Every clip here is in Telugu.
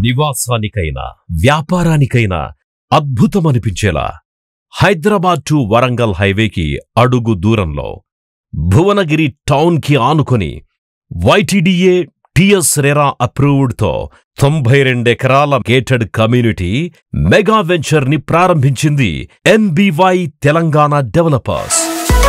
నివాసానికైనా వ్యాపారానికైనా అద్భుతమనిపించేలా హైదరాబాద్ టు వరంగల్ హైవేకి అడుగు దూరంలో భువనగిరి టౌన్కి ఆనుకొని వైటిడిఏ టిఎస్ రెరా అప్రూవ్డ్తో తొంభై రెండెకరాల గేటెడ్ కమ్యూనిటీ మెగా వెంచర్ని ప్రారంభించింది ఎన్బివై తెలంగాణ డెవలపర్స్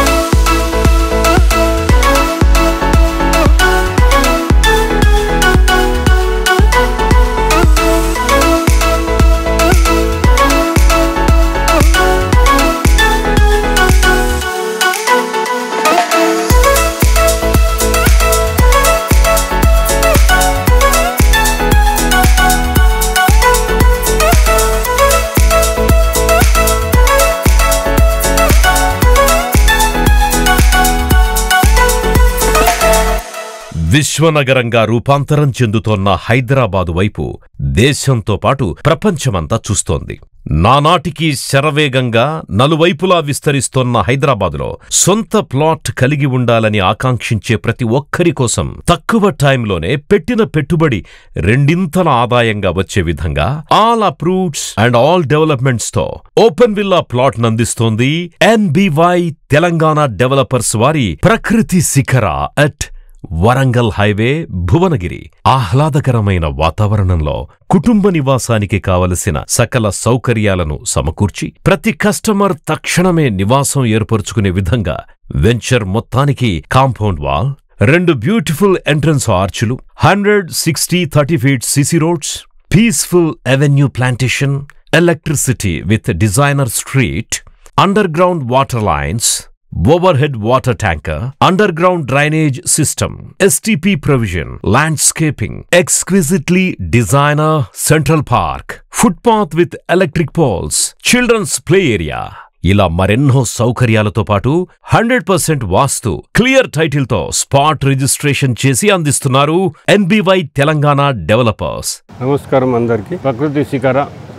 విశ్వనగరంగా రూపాంతరం చెందుతోన్న హైదరాబాదు వైపు దేశంతో పాటు ప్రపంచమంతా చూస్తోంది నానాటికి శరవేగంగా నలువైపులా విస్తరిస్తోన్న హైదరాబాదులో సొంత ప్లాట్ కలిగి ఉండాలని ఆకాంక్షించే ప్రతి ఒక్కరి కోసం తక్కువ టైంలోనే పెట్టిన పెట్టుబడి రెండింతల ఆదాయంగా వచ్చే విధంగా all approvals and all developments తో ఓపెన్ విల్లా ప్లాట్ నందిస్తోంది ఎన్బివై తెలంగాణ డెవలపర్స్ వారి ప్రకృతి శిఖర అట్ వరంగల్ హైవే భువనగిరి ఆహ్లాదకరమైన వాతావరణంలో కుటుంబ నివాసానికి కావలసిన సకల సౌకర్యాలను సమకూర్చి ప్రతి కస్టమర్ తక్షణమే నివాసం ఏర్పరుచుకునే విధంగా వెంచర్ మొత్తానికి కాంపౌండ్ వాల్ రెండు బ్యూటిఫుల్ ఎంట్రన్స్ ఆర్చులు hundred sixty thirty feet CC roads peaceful avenue plantation electricity with designer street underground water lines overhead water tanker, underground drainage system, STP provision, landscaping, exquisitely designer central park, footpath with electric poles, children's play area. ఇలా మరెన్నో సౌకర్యాలతో పాటు hundred percent vastu clear title తో స్పాట్ రిజిస్ట్రేషన్ చేసి అందిస్తున్నారు ఎన్బివై తెలంగాణ డెవలపర్స్ నమస్కారం అందరికీ ప్రకృతి శిఖర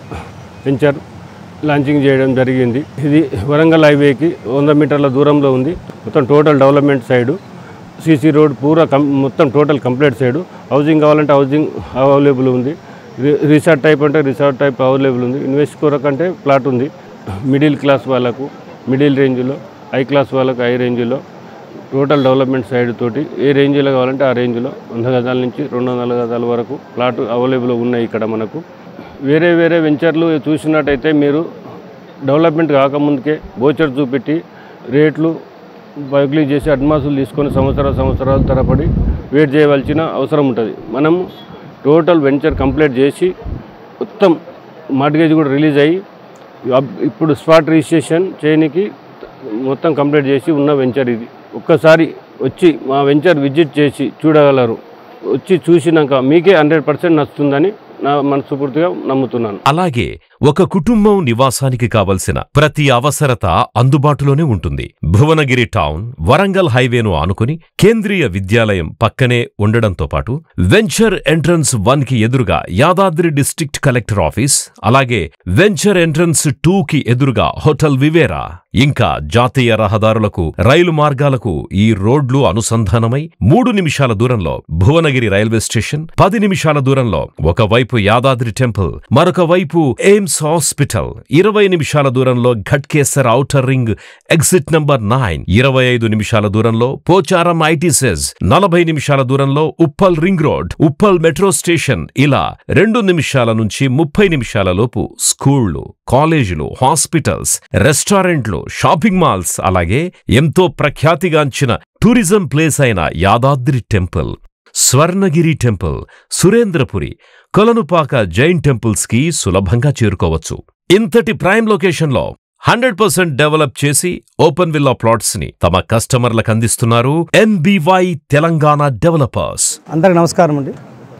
వెంచర్ లాంచింగ్ చేయడం జరిగింది ఇది వరంగల్ హైవేకి వంద మీటర్ల దూరంలో ఉంది మొత్తం total development side CC road పూరా కం మొత్తం టోటల్ కంప్లీట్ సైడు హౌసింగ్ కావాలంటే హౌసింగ్ అవైలబుల్ ఉంది రి- రిసార్ట్ టైప్ అంటే రిసార్ట్ టైప్ అవైలబుల్ ఉంది ఇన్వెస్ట్ కొరకంటే ప్లాట్ ఉంది మిడిల్ క్లాస్ వాళ్ళకు మిడిల్ రేంజ్లో హై క్లాస్ వాళ్ళకు హై రేంజ్లో టోటల్ డెవలప్మెంట్ సైడ్ తోటి ఏ రేంజ్లో కావాలంటే ఆ రేంజ్లో వంద గజాల నుంచి రెండు వందల గజాల వరకు ప్లాట్ అవైలబుల్ ఉన్నాయి ఇక్కడ మనకు వేరే వేరే వెంచర్లు చూసినట్టయితే మీరు డెవలప్మెంట్ కాకముందుకే బోచర్ చూపెట్టి రేట్లు బైక్లీ చేసి అడ్వాన్సులు తీసుకొని సంవత్సరాల సంవత్సరాల తరబడి వెయిట్ చేయవలసిన అవసరం ఉంటుంది మనం టోటల్ వెంచర్ కంప్లీట్ చేసి మొత్తం మార్గేజ్ కూడా రిలీజ్ అయ్యి అప్- ఇప్పుడు స్పాట్ రిజిస్ట్రేషన్ చేయనికి మొత్తం కంప్లీట్ చేసి ఉన్న వెంచర్ ఇది ఒక్కసారి వచ్చి మా వెంచర్ విజిట్ చేసి చూడగలరు వచ్చి చూసినాక మీకే హండ్రెడ్ పర్సెంట్ నచ్చుతుందని నా మనస్ఫూర్తిగా నమ్ముతున్నాను అలాగే ఒక కుటుంబం నివాసానికి కావలసిన ప్రతి అవసరత అందుబాటులోనే ఉంటుంది భువనగిరి టౌన్ వరంగల్ హైవేను ఆనుకుని కేంద్రీయ విద్యాలయం పక్కనే ఉండడంతో పాటు వెంచర్ ఎంట్రన్స్ వన్ కి ఎదురుగా యాదాద్రి డిస్ట్రిక్ట్ కలెక్టర్ ఆఫీస్ అలాగే వెంచర్ ఎంట్రన్స్ టూ కి ఎదురుగా హోటల్ వివేరా ఇంకా జాతీయ రహదారులకు రైలు మార్గాలకు ఈ రోడ్లు అనుసంధానమై మూడు నిమిషాల దూరంలో భువనగిరి రైల్వే స్టేషన్ పది నిమిషాల దూరంలో ఒకవైపు యాదాద్రి టెంపుల్ మరొక వైపు ఎయిమ్స్ హాస్పిటల్ ఇరవై నిమిషాల దూరంలో Ghatkesar outer ring exit number nine ఇరవై ఐదు నిమిషాల దూరంలో పోచారం ఐటీ సెజ్ నలభై నిమిషాల దూరంలో Uppal ring road Uppal metro station ఇలా రెండు నిమిషాల నుంచి ముప్పై నిమిషాల లోపు స్కూళ్లు కాలేజీలు హాస్పిటల్స్ రెస్టారెంట్లు షాపింగ్ మాల్స్ అలాగే ఎంతో ప్రఖ్యాతిగాంచిన టూరిజం ప్లేస్ అయిన Yadadri temple Swarnagiri temple Surendrapuri Kolanupaka Jain temples కి సులభంగా చేరుకోవచ్చు ఇంతటి ప్రైమ్ లొకేషన్లో హండ్రెడ్ పర్సెంట్ డెవలప్ చేసి ఓపెన్ విల్లా ప్లాట్స్ ని తమ కస్టమర్లకు అందిస్తున్నారు ఎన్బివై తెలంగాణ డెవలపర్స్ అందరికి నమస్కారం అండి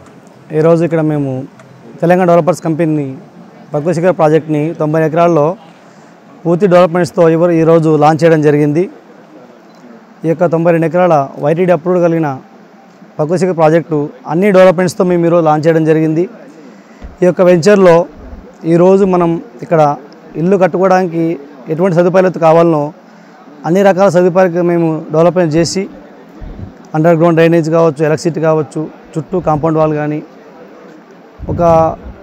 ఈరోజు ఇక్కడ మేము తెలంగాణ డెవలపర్స్ కంపెనీ భగవశిఖర్ ప్రాజెక్ట్ని తొంభై ఎకరాల్లో పూర్తి డెవలప్మెంట్స్తో ఎవరు ఈరోజు లాంచ్ చేయడం జరిగింది ఈ యొక్క తొంభై రెండు ఎకరాల వైటీడీ అప్రూవ్డ్ కలిగిన భగవశిఖర్ ప్రాజెక్టు అన్ని డెవలప్మెంట్స్తో మేము ఈరోజు లాంచ్ చేయడం జరిగింది ఈ యొక్క వెంచర్లో ఈరోజు మనం ఇక్కడ ఇల్లు కట్టుకోవడానికి ఎటువంటి సదుపాయాలు కావాలనో అన్ని రకాల సదుపాయాలు మేము డెవలప్మెంట్ చేసి అండర్ గ్రౌండ్ డ్రైనేజ్ కావచ్చు ఎలక్ట్రిసిటీ కావచ్చు చుట్టూ కాంపౌండ్ వాల్ కానీ ఒక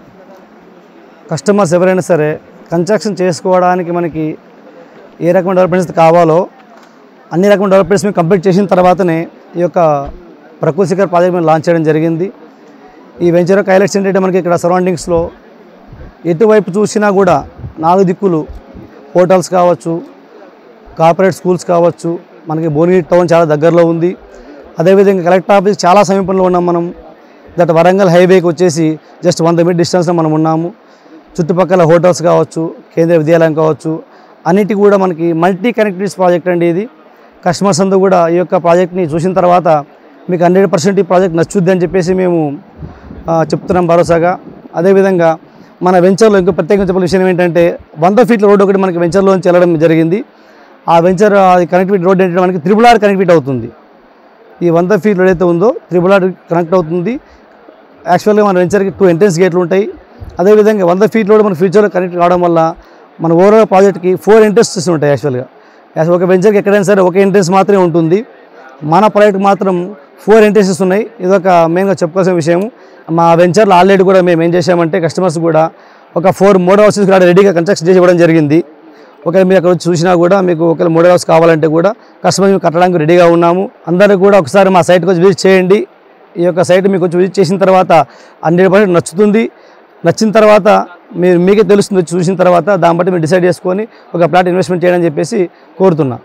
కస్టమర్స్ ఎవరైనా సరే కన్స్ట్రక్షన్ చేసుకోవడానికి మనకి ఏ రకమైన డెవలప్మెంట్స్ కావాలో అన్ని రకమైన డెవలప్మెంట్స్ మేము కంప్లీట్ చేసిన తర్వాతనే ఈ యొక్క ప్రకృతి శిఖర్ ప్రాజెక్ట్ మేము లాంచ్ చేయడం జరిగింది ఈ వెంచర్ యొక్క హైలైట్స్ ఏంటంటే మనకి ఇక్కడ సరౌండింగ్స్లో ఎటువైపు చూసినా కూడా నాలుగు దిక్కులు హోటల్స్ కావచ్చు కార్పొరేట్ స్కూల్స్ కావచ్చు మనకి భువనగిరి టౌన్ చాలా దగ్గరలో ఉంది అదేవిధంగా కలెక్టర్ ఆఫీస్ చాలా సమీపంలో ఉన్నాం మనం దట్ వరంగల్ హైవేకి వచ్చేసి జస్ట్ వంద మీటర్ డిస్టెన్స్లో మనం ఉన్నాము చుట్టుపక్కల హోటల్స్ కావచ్చు కేంద్రీయ విద్యాలయం కావచ్చు అన్నిటి కూడా మనకి మల్టీ కనెక్టివిటీస్ ప్రాజెక్ట్ అండి ఇది కస్టమర్స్ అందరూ కూడా ఈ యొక్క ప్రాజెక్ట్ని చూసిన తర్వాత మీకు హండ్రెడ్ పర్సెంట్ ఈ ప్రాజెక్ట్ నచ్చుద్ది అని చెప్పేసి మేము ఆ, చెప్తున్నాం భరోసాగా అదేవిధంగా మన వెంచర్లో ఇంకో ప్రత్యేకంగా చెప్పిన విషయం ఏంటంటే వంద ఫీట్ల రోడ్డు ఒకటి మనకి వెంచర్లోంచి వెళ్ళడం జరిగింది ఆ వెంచర్ అది కనెక్టివిటీ రోడ్ ఏంటంటే మనకి త్రిబుల్ ఆర్ కనెక్టివిటీ అవుతుంది ఈ వంద ఫీట్ రోడ్ అయితే ఉందో త్రిబుల్ ఆర్ కనెక్ట్ అవుతుంది యాక్చువల్గా మన వెంచర్కి టూ ఎంట్రెన్స్ గేట్లు ఉంటాయి అదేవిధంగా వంద ఫీట్ రోడ్ మన ఫ్యూచర్లో కనెక్ట్ కావడం వల్ల మన ఓవరాల్ ప్రాజెక్ట్కి ఫోర్ ఎంట్రెన్సెస్ ఉంటాయి యాక్చువల్గా యాక్చువల్ ఒక వెంచర్కి ఎక్కడైనా సరే ఒక ఎంట్రెన్స్ మాత్రమే ఉంటుంది మన ప్రాజెక్ట్ మాత్రం ఫోర్ ఎంట్రెన్సెస్ ఉన్నాయి ఇదొక మెయిన్గా చెప్పుకోవాల్సిన విషయం మా వెంచర్లో ఆల్రెడీ కూడా మేము ఏం చేసామంటే కస్టమర్స్ కూడా ఒక ఫోర్ మోడల్ హౌసెస్ కూడా రెడీగా కన్స్ట్రక్షన్ చేసి ఇవ్వడం జరిగింది ఒకవేళ మీరు అక్కడ వచ్చి చూసినా కూడా మీకు ఒకవేళ మోడల్ హౌస్ కావాలంటే కూడా కస్టమర్ మేము కట్టడానికి రెడీగా ఉన్నాము అందరూ కూడా ఒకసారి మా సైట్కి వచ్చి విజిట్ చేయండి ఈ యొక్క సైట్ మీకు వచ్చి విజిట్ చేసిన తర్వాత హండ్రెడ్ పర్సెంట్ నచ్చుతుంది నచ్చిన తర్వాత మీరు మీకే తెలుస్తుంది వచ్చి చూసిన తర్వాత దాన్ని బట్టి మీరు డిసైడ్ చేసుకొని ఒక ప్లాట్ ఇన్వెస్ట్మెంట్ చేయడం చెప్పేసి కోరుతున్నా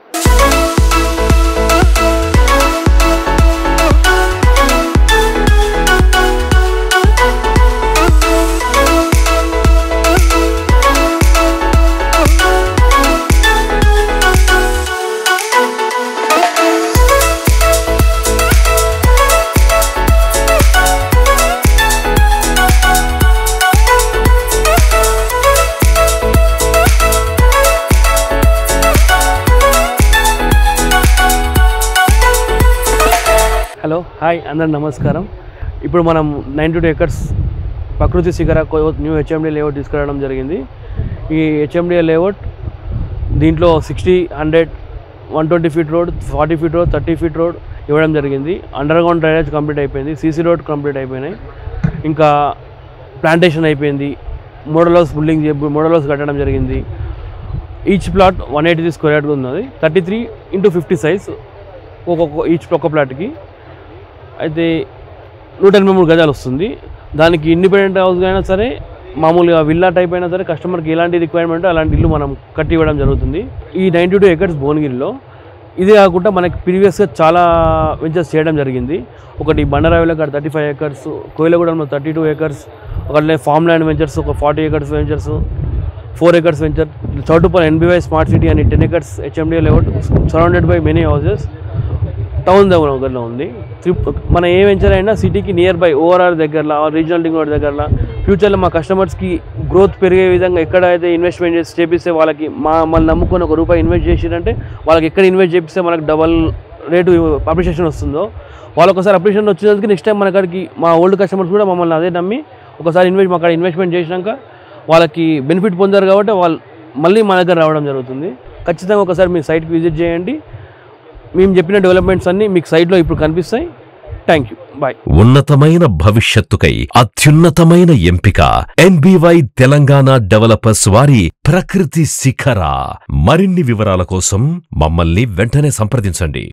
హలో హాయ్ అందరు నమస్కారం ఇప్పుడు మనం నైన్ టూ ఎకర్స్ ప్రకృతి శిఖర కో- న్యూ హెచ్ఎండి లేఅవుట్ తీసుకురావడం జరిగింది ఈ హెచ్ఎండి లేఅవుట్ దీంట్లో sixty hundred one twenty feet road forty feet road thirty feet road ఇవ్వడం జరిగింది అండర్ గ్రౌండ్ డ్రైనేజ్ కంప్లీట్ అయిపోయింది సీసీ రోడ్ కంప్లీట్ అయిపోయినాయి ఇంకా ప్లాంటేషన్ అయిపోయింది model house building model house కట్టడం జరిగింది each plot one eighty square yard ఉన్నది thirty three into fifty size ఒక్కొక్క ఈచ్ ఒక్క ప్లాట్కి అయితే నూట ఎనభై మూడు గజాలు వస్తుంది దానికి ఇండిపెండెంట్ హౌస్ అయినా సరే మామూలుగా విల్లా టైప్ అయినా సరే కస్టమర్కి ఎలాంటి రిక్వైర్మెంట్ అలాంటి ఇల్లు మనం కట్టి ఇవ్వడం జరుగుతుంది ఈ నైంటీ టూ ఎకర్స్ భువనగిరిలో ఇది కాకుండా మనకి ప్రీవియస్గా చాలా వెంచర్స్ చేయడం జరిగింది ఒకటి బండరావిలో కాడ థర్టీ ఫైవ్ ఎకర్స్ కోయిలగూడెంలో థర్టీ టూ ఎకర్స్ ఒకటి ఫామ్ ల్యాండ్ వెంచర్స్ ఒక forty acres ventures four acres venture Choutuppal NBY smart city అని ten acres HMD layout surrounded by many houses town దగ్గరలో ఉంది త్రి- మన ఏ వెంచర్ అయినా సిటీకి నియర్ బై ఓవరాల్ దగ్గరలో రీజనల్ డింగ్ రోడ్ దగ్గరలో ఫ్యూచర్లో మా కస్టమర్స్కి గ్రోత్ పెరిగే విధంగా ఎక్కడైతే ఇన్వెస్ట్మెంట్ చేసి చేపిస్తే వాళ్ళకి మా మళ్ళీ నమ్ముకొని ఒక రూపాయి ఇన్వెస్ట్ చేసిరంటే వాళ్ళకి ఎక్కడ ఇన్వెస్ట్ చేపిస్తే మనకి డబల్ రేటు అప్రిషియేషన్ వస్తుందో వాళ్ళు ఒకసారి అప్రిషియేషన్ వచ్చినందుకు నెక్స్ట్ టైం మన కాడికి మా ఓల్డ్ కస్టమర్స్ కూడా మమ్మల్ని అదే నమ్మి ఒకసారి ఇన్వెస్ట్ మా కాడ ఇన్వెస్ట్మెంట్ చేసినాక వాళ్ళకి బెనిఫిట్ పొందారు కాబట్టి వాళ్ళు మళ్ళీ మా దగ్గర రావడం జరుగుతుంది ఖచ్చితంగా ఒకసారి మీ సైట్కి విజిట్ చేయండి మేము చెప్పిన డెవలప్మెంట్స్ అన్నీ మీకు సైట్లో ఇప్పుడు కనిపిస్తాయి థ్యాంక్ యూ బాయ్ ఉన్నతమైన భవిష్యత్తుకై అత్యున్నతమైన ఎంపిక ఎన్బివై తెలంగాణ డెవలపర్స్ వారి ప్రకృతి శిఖర మరిన్ని వివరాల కోసం మమ్మల్ని వెంటనే సంప్రదించండి